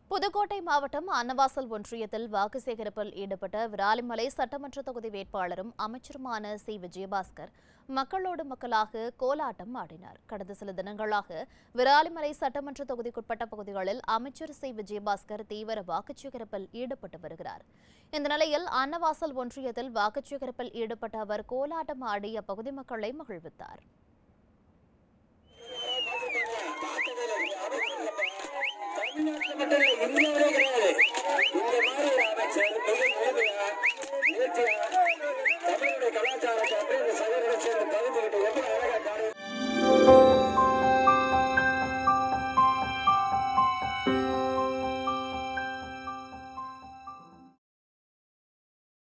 புதுக்கோட்டை மாவட்டம் அன்னவாசல் ஒன்றியத்தில் வாக்கு சேகரிப்பில் ஈடுபட்ட விராலிமலை சட்டமன்ற தொகுதி வேட்பாளரும் அமைச்சருமான சி விஜயபாஸ்கர் மக்களோடு மக்களாக கோலாட்டம் ஆடினார் கடந்த சில தினங்களாக விராலிமலை சட்டமன்ற தொகுதிக்குட்பட்ட பகுதிகளில் அமைச்சர் சி விஜயபாஸ்கர் தீவிர வாக்குச் சேகரிப்பில் ஈடுபட்டு வருகிறார் இந்த நிலையில் அன்னவாசல் ஒன்றியத்தில் வாக்குச் சேகரிப்பில் ஈடுபட்ட அவர் கோலாட்டம் ஆடி அப்பகுதி மக்களை மகிழ்வித்தார் தமிழ்நாட்டில் மட்டும் இல்லை இந்தியாவிலே கிடையாது இந்த மாதிரி ஒரு அமைச்சர் மிக நேர்மையா நேர்த்தியா தமிழுடைய கலாச்சாரத்தை அப்படியே இந்த சகோதரரை சேர்ந்து பகிர்ந்துகிட்டு